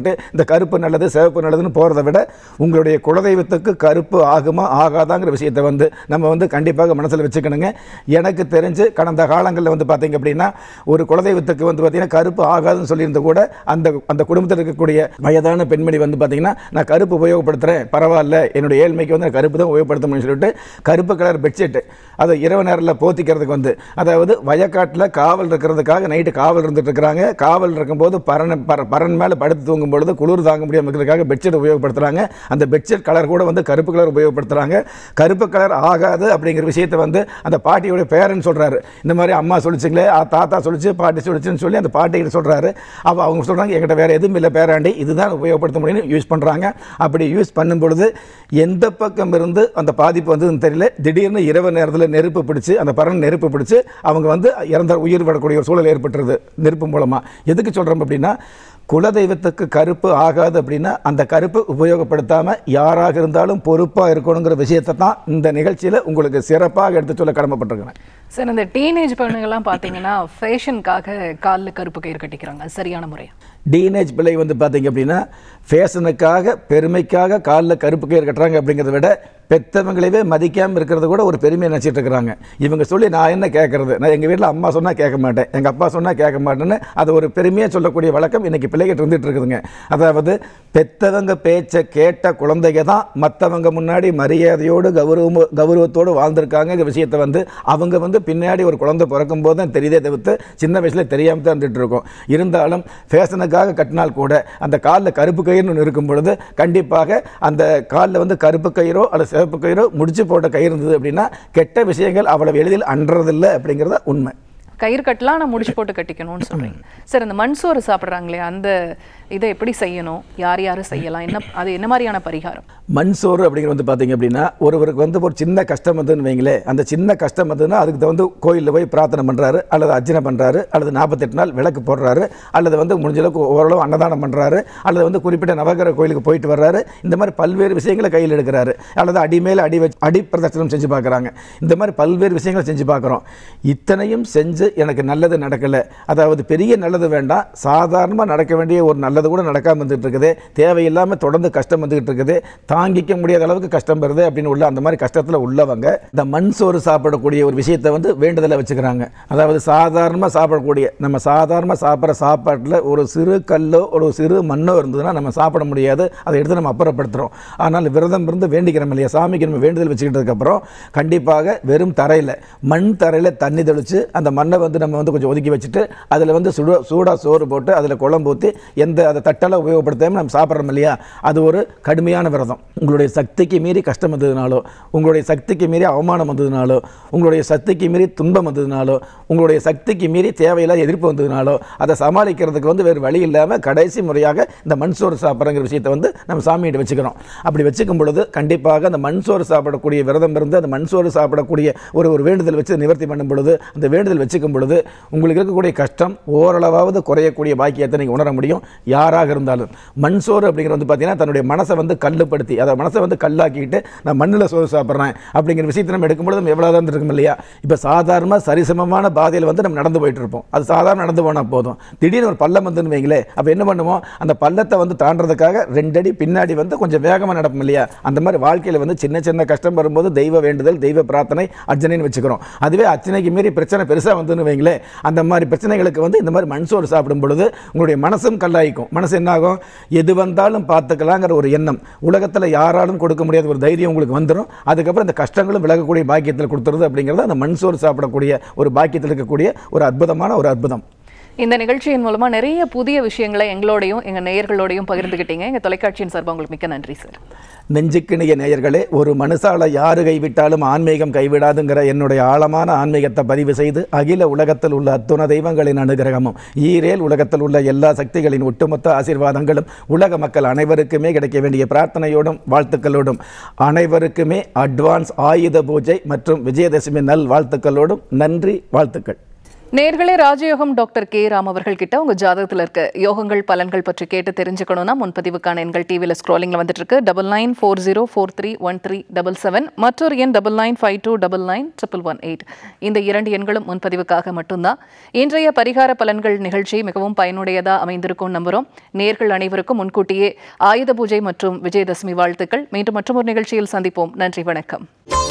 சொல்லிட்டு இந்த கருப்பு நல்லது சிவப்பு நல்லதுன்னு போகிறத விட உங்களுடைய குலதெய்வத்துக்கு கருப்பு ஆகுமா ஆகாதாங்கிற விஷயத்தை வந்து நம்ம வந்து கண்டிப்பாக மனசில் வச்சுக்கணுங்க எனக்கு தெரிஞ்சு கடந்த காலங்களில் வந்து பார்த்தீங்க அப்படின்னா ஒரு குலதெய்வத்துக்கு வந்து பார்த்தீங்கன்னா கருப்பு ஆகாதுன்னு சொல்லியிருந்த கூட அந்த அந்த குடும்பத்தில் இருக்கக்கூடிய வயதான பெண்மணி வந்து பார்த்தீங்கன்னா நான் கருப்பு உபயோகப்படுத்துகிறேன் பரவாயில்ல என்னுடைய ஏழ்மைக்கு வந்து நான் கருப்பு தான் உபயோகப்படுத்த முடியும்னு சொல்லிட்டு கருப்பு கலர் பெட்ஷீட் அதை இரவு நேரத்தில் போத்திக்கிறதுக்கு வந்து அதாவது வயக்காட்டில் காவல் இருக்கிறதுக்காக நைட்டு காவல் இருந்துட்டு இருக்கிறாங்க காவல் இருக்கும்போது பரன் பர- பரன் மேலே படுத்து தூங்கும் பொழுது குளிர் தாங்க முடியாமல் இருக்கிறதுக்காக பெட்ஷீட் உபயோகப்படுத்துகிறாங்க அந்த பெட்ஷீட் கலர் கூட வந்து கருப்பு கலர் உபயோகப்படுத்துகிறாங்க கருப்பு கலர் ஆகாது அப்படிங்கிற விஷயத்தை வந்து அந்த பாட்டியோட பேரன் சொல்கிறாரு இந்த மாதிரி அம்மா சொல்லிச்சுங்களே ஆ, தாத்தா சொல்லிச்சு பாட்டி சொல்லிச்சுன்னு சொல்லி அந்த பாட்டிகிட்ட சொல்கிறாரு அப்போ அவங்க சொல்கிறாங்க என்கிட்ட வேறு எதுவும் இல்லை பேராண்டி இதுதான் உபயோகப்படுத்த முடியும்னு யூஸ் பண்ணுறாங்க அப்படி யூஸ் பண்ணும் பொழுது எந்த பக்கம் இருந்து அந்த பாதிப்பு வந்ததுன்னு தெரியல திடீர்னு இரவு நேரத்தில் நெருப்பு பிடிச்சு அந்த பறன் நெருப்பு பிடிச்சு அவங்க வந்து இறந்த உயிர் விடக்கூடிய ஒரு சூழல் ஏற்பட்டுருது நெருப்பு மூலமாக எதுக்கு சொல்கிறோம் அப்படின்னா குலதெய்வத்துக்கு கருப்பு ஆகாது அப்படின்னா அந்த கருப்பு உபயோகப்படுத்தாமல் யாராக இருந்தாலும் பொறுப்பாக இருக்கணுங்கிற விஷயத்தை தான் இந்த நிகழ்ச்சியில் உங்களுக்கு சிறப்பாக எடுத்து சொல்ல கடமைப்பட்டிருக்கிறேன் சார் இந்த டீனேஜ் பெண்ணுங்கெல்லாம் பார்த்தீங்கன்னா ஃபேஷனுக்காக காலில் கருப்பு கயிறு கட்டிக்கிறாங்க அது சரியான முறையா டீனேஜ் பிள்ளை வந்து பார்த்தீங்க அப்படின்னா ஃபேஷனுக்காக பெருமைக்காக காலில் கருப்பு கயிறு கட்டுறாங்க அப்படிங்கிறத விட பெத்தவங்களவே மதிக்காமல் இருக்கிறது கூட ஒரு பெருமையை நினச்சிட்டு இருக்கிறாங்க இவங்க சொல்லி நான் என்ன கேட்கறது நான் எங்கள் வீட்டில் அம்மா சொன்னால் கேட்க மாட்டேன் எங்கள் அப்பா சொன்னால் கேட்க மாட்டேன்னு அது ஒரு பெருமையாக சொல்லக்கூடிய வழக்கம் இன்னைக்கு பிள்ளைகிட்ட இருந்துட்டு இருக்குதுங்க அதாவது பெத்தவங்க பேச்சை கேட்ட குழந்தைங்க தான் மற்றவங்க முன்னாடி மரியாதையோடு கௌரவம் கௌரவத்தோடு வாழ்ந்திருக்காங்கிற விஷயத்தை வந்து அவங்க வந்து பின்னாடி ஒரு குழந்தை பிறக்கும் போது தான் தெரியுதே தவிர்த்து சின்ன வயசில் தெரியாமல் தான் இருந்துட்டு இருக்கோம் இருந்தாலும் ஃபேஷனுக்காக கட்டினால் கூட அந்த காலில் கருப்பு கயிறுன்னு ஒன்று இருக்கும் பொழுது கண்டிப்பாக அந்த காலில் வந்து கருப்பு கயிறோ அல்லது சிவப்பு கயிறோ முடிச்சு போட்ட கயிறு இருந்தது அப்படின்னா கெட்ட விஷயங்கள் அவ்வளவு எளிதில் அன்றதில்லை அப்படிங்கிறத உண்மை கயிறு கட்டலாம் நான் முடிச்சு போட்டு கட்டிக்கணும்னு சொல்றீங்க சார் இந்த மண்சோறு சாப்பிட்றாங்களே அந்த இதை எப்படி செய்யணும் யார் யார் செய்யலாம் என்ன அது என்ன மாதிரியான பரிகாரம் மண் சோறு அப்படிங்கிறது வந்து பார்த்தீங்க அப்படின்னா ஒருவருக்கு வந்து ஒரு சின்ன கஷ்டம் வந்துன்னு வைங்களேன் அந்த சின்ன கஷ்டம் வந்துன்னா அதுக்கு தகுந்து கோயிலில் போய் பிரார்த்தனை பண்ணுறாரு அல்லது அர்ச்சனை பண்ணுறாரு அல்லது நாற்பத்தெட்டு நாள் விளக்கு போடுறாரு அல்லது வந்து முடிஞ்ச அளவுக்கு ஓரளவு அன்னதானம் பண்ணுறாரு அல்லது வந்து குறிப்பிட்ட நவகிரக கோயிலுக்கு போயிட்டு வர்றாரு இந்த மாதிரி பல்வேறு விஷயங்களை கையில் எடுக்கிறாரு அல்லது அடி மேல அடி வச்சு அடி பிரதட்சணம் செஞ்சு பார்க்குறாங்க இந்த மாதிரி பல்வேறு விஷயங்களை செஞ்சு பார்க்குறோம் இத்தனையும் செஞ்சு எனக்கு நல்லது நடக்கலை அதாவது பெரிய நல்லது வேண்டாம் சாதாரணமாக நடக்க வேண்டிய ஒரு நல்லது கூட நடக்காமல் வந்துட்டு இருக்குது தேவையில்லாமல் தொடர்ந்து கஷ்டம் வந்துகிட்டு இருக்குது தாங்கிக்க முடியாத அளவுக்கு கஷ்டம் வருது அப்படின்னு உள்ள அந்த மாதிரி கஷ்டத்தில் உள்ளவங்க இந்த மண் சோறு சாப்பிடக்கூடிய ஒரு விஷயத்தை வந்து வேண்டுதலை வச்சுக்கிறாங்க அதாவது சாதாரணமாக சாப்பிடக்கூடிய நம்ம சாதாரணமாக சாப்பிட்ற சாப்பாட்டில் ஒரு சிறு கல்லோ ஒரு சிறு மண்ணோ இருந்ததுன்னா நம்ம சாப்பிட முடியாது அதை எடுத்து நம்ம அப்புறப்படுத்துகிறோம் ஆனால் விரதம் இருந்து வேண்டிக்கிறோம் இல்லையா சாமிக்கு நம்ம வேண்டுதல் வச்சுக்கிட்டதுக்கப்புறம் கண்டிப்பாக வெறும் தரையில் மண் தரையில் தண்ணி தெளித்து அந்த மண்ணை வந்து நம்ம வந்து கொஞ்சம் ஒதுக்கி வச்சுட்டு அதில் வந்து சுட சூடாக சோறு போட்டு அதில் குழம்பு ஊற்றி எந்த அதை தட்டெல்லாம் உபயோகப்படுத்தாமல் நம்ம சாப்பிட்றோம் இல்லையா அது ஒரு கடுமையான விரதம் உங்களுடைய சக்திக்கு மீறி கஷ்டம் வந்ததுனாலோ உங்களுடைய சக்திக்கு மீறி அவமானம் வந்ததுனாலோ உங்களுடைய சக்திக்கு மீறி துன்பம் வந்ததுனாலோ உங்களுடைய சக்திக்கு மீறி தேவையில்லாத எதிர்ப்பு வந்ததுனாலோ அதை சமாளிக்கிறதுக்கு வந்து வேறு வழி இல்லாமல் கடைசி முறையாக இந்த மண் சோறு சாப்பிட்றங்கிற விஷயத்தை வந்து நம்ம சாமிகிட்ட வச்சுக்கிறோம் அப்படி வச்சுக்கும் பொழுது கண்டிப்பாக அந்த மண் சோறு சாப்பிடக்கூடிய விரதம் இருந்து அந்த மண் சோறு சாப்பிடக்கூடிய ஒரு ஒரு வேண்டுதல் வச்சு நிவர்த்தி பண்ணும் பொழுது அந்த வேண்டுதல் வச்சுக்கும் பொழுது உங்களுக்கு இருக்கக்கூடிய கஷ்டம் ஓரளவாவது குறையக்கூடிய பாக்கியத்தை நீங்கள் உணர முடியும் யாராக இருந்தாலும் மண் சோறு அப்படிங்கிறது வந்து பார்த்தீங்கன்னா தன்னுடைய மனசை வந்து கல்லுப்படுத்தி அதை மனசை வந்து கல்லாக்கிட்டு நான் மண்ணில் சோறு சாப்பிட்றேன் அப்படிங்கிற விஷயத்தை நம்ம எடுக்கும்பொழுது நம்ம எவ்வளோ தான் இருக்கும் இல்லையா இப்போ சாதாரண சரிசமமான பாதையில் வந்து நம்ம நடந்து போயிட்டு இருப்போம் அது சாதாரண நடந்து போனால் போதும் திடீர்னு ஒரு பள்ளம் வந்துன்னு வைங்களே அப்போ என்ன பண்ணுவோம் அந்த பள்ளத்தை வந்து தாண்டறதுக்காக ரெண்டு அடி பின்னாடி வந்து கொஞ்சம் வேகமாக நடப்போம் இல்லையா அந்த மாதிரி வாழ்க்கையில் வந்து சின்ன சின்ன கஷ்டம் வரும்போது தெய்வ வேண்டுதல் தெய்வ பிரார்த்தனை அர்ச்சனைன்னு வச்சுக்கிறோம் அதுவே அர்ச்சனைக்கு மீறி பிரச்சனை பெருசாக வந்துன்னு வைங்களேன் அந்த மாதிரி பிரச்சனைகளுக்கு வந்து இந்த மாதிரி மண் சோறு சாப்பிடும் பொழுது உங்களுடைய மனசும் கல்லாயிக்கும் மனசு என்னாகும் எது வந்தாலும் பார்த்துக்கலாங்கிற ஒரு எண்ணம் உலகத்தில் யாராலும் கொடுக்க முடியாத ஒரு தைரியம் உங்களுக்கு வந்துடும் அதுக்கப்புறம் இந்த கஷ்டங்களும் விலகக்கூடிய பாக்கியத்தில் கொடுத்துருது அப்படிங்கிறது அந்த மண் சோறு சாப்பிடக்கூடிய ஒரு பாக்கியத்தில் இருக்கக்கூடிய ஒரு அற்புதமான ஒரு அற்புதம் இந்த நிகழ்ச்சியின் மூலமா நிறைய புதிய விஷயங்களை எங்களோடையும் எங்க நேயர்களோடையும் பகிர்ந்துக்கிட்டீங்க எங்க தொலைக்காட்சியின் சார்பாக உங்களுக்கு மிக்க நன்றி சார் நெஞ்சுக்கிணிய நேயர்களே ஒரு மனுஷால யாரு கைவிட்டாலும் ஆன்மீகம் கைவிடாதுங்கிற என்னுடைய ஆழமான ஆன்மீகத்தை பதிவு செய்து அகில உலகத்தில் உள்ள அத்துண தெய்வங்களின் அனுகிரகமும் ஈரேல் உலகத்தில் உள்ள எல்லா சக்திகளின் ஒட்டுமொத்த ஆசீர்வாதங்களும் உலக மக்கள் அனைவருக்குமே கிடைக்க வேண்டிய பிரார்த்தனையோடும் வாழ்த்துக்களோடும் அனைவருக்குமே அட்வான்ஸ் ஆயுத பூஜை மற்றும் விஜயதசமி நல் வாழ்த்துக்களோடும் நன்றி வாழ்த்துக்கள் நேர்களே ராஜயோகம் டாக்டர் கே ராம் அவர்கள் கிட்ட உங்க ஜாதகத்துல இருக்க யோகங்கள் பலன்கள் பற்றி கேட்டு தெரிஞ்சுக்கணும்னா முன்பதிவுக்கான எண்கள் டிவியில் ஸ்க்ரோலிங்ல வந்துட்டு இருக்கு double nine four zero four three one three double seven மற்றொரு எண் double nine five two double nine triple one eight இந்த இரண்டு எண்களும் முன்பதிவுக்காக மட்டும்தான் இன்றைய பரிகார பலன்கள் நிகழ்ச்சி மிகவும் பயனுடையதா அமைந்திருக்கும் நம்புறோம் நேர்கள் அனைவருக்கும் முன்கூட்டியே ஆயுத பூஜை மற்றும் விஜயதசமி வாழ்த்துக்கள் மீண்டும் மற்றொரு நிகழ்ச்சியில் சந்திப்போம் நன்றி வணக்கம்